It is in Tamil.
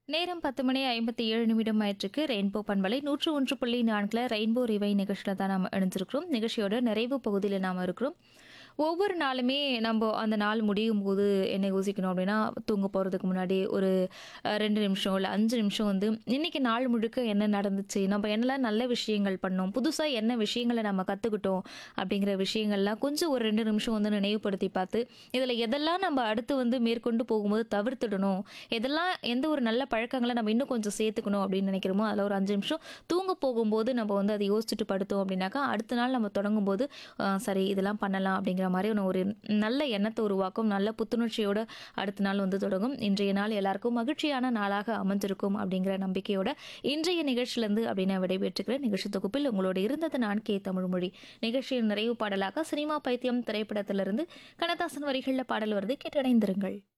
நேரம் பத்து மணி ஐம்பத்தி ஏழு நிமிடம் ஆயிற்றுக்கு ரெயின்போ பண்பலை நூற்று ஒன்று புள்ளி நான்கில் ரெயின்போ ரிவை நிகழ்ச்சியில் தான் நாம் இணைஞ்சிருக்கிறோம் நிகழ்ச்சியோட நிறைவு பகுதியில் நாம் இருக்கிறோம் ஒவ்வொரு நாளுமே நம்ம அந்த நாள் முடியும் போது என்ன யோசிக்கணும் அப்படின்னா தூங்க போகிறதுக்கு முன்னாடி ஒரு அஹ், ரெண்டு நிமிஷம் இல்லை அஞ்சு நிமிஷம் வந்து இன்னைக்கு நாள் முழுக்க என்ன நடந்துச்சு நம்ம என்னெல்லாம் நல்ல விஷயங்கள் பண்ணோம் புதுசாக என்ன விஷயங்களை நம்ம கற்றுக்கிட்டோம் அப்படிங்கிற விஷயங்கள்லாம் கொஞ்சம் ஒரு ரெண்டு நிமிஷம் வந்து நினைவுபடுத்தி பார்த்து இதில் எதெல்லாம் நம்ம அடுத்து வந்து மேற்கொண்டு போகும்போது தவிர்த்துடணும் எதெல்லாம் எந்த ஒரு நல்ல பழக்கங்களை நம்ம இன்னும் கொஞ்சம் சேர்த்துக்கணும் அப்படின்னு நினைக்கிறோமோ அதில் ஒரு அஞ்சு நிமிஷம் தூங்க போகும்போது நம்ம வந்து அதை யோசிச்சுட்டு படுத்தோம் அப்படின்னாக்கா அடுத்த நாள் நம்ம தொடங்கும் போது ஆஹ், சரி இதெல்லாம் பண்ணலாம் அப்படிங்கிற மாதிரி ஒரு நல்ல எண்ணத்தை உருவாக்கும் நல்ல புத்துணர்ச்சியோட அடுத்த நாள் வந்து தொடங்கும் இன்றைய நாள் எல்லாருக்கும் மகிழ்ச்சியான நாளாக அமைஞ்சிருக்கும் அப்படிங்கிற நம்பிக்கையோட இன்றைய நிகழ்ச்சியிலேருந்து அப்படின்னு நான் விடைபெற்றுக்கிறேன் நிகழ்ச்சி தொகுப்பில் உங்களோட இருந்தது நான் கே தமிழ்மொழி நிகழ்ச்சியின் நிறைவு பாடலாக சினிமா பைத்தியம் திரைப்படத்திலிருந்து கண்ணதாசன் வரிகளில் பாடல் வருது கேட்டடைந்திருங்கள்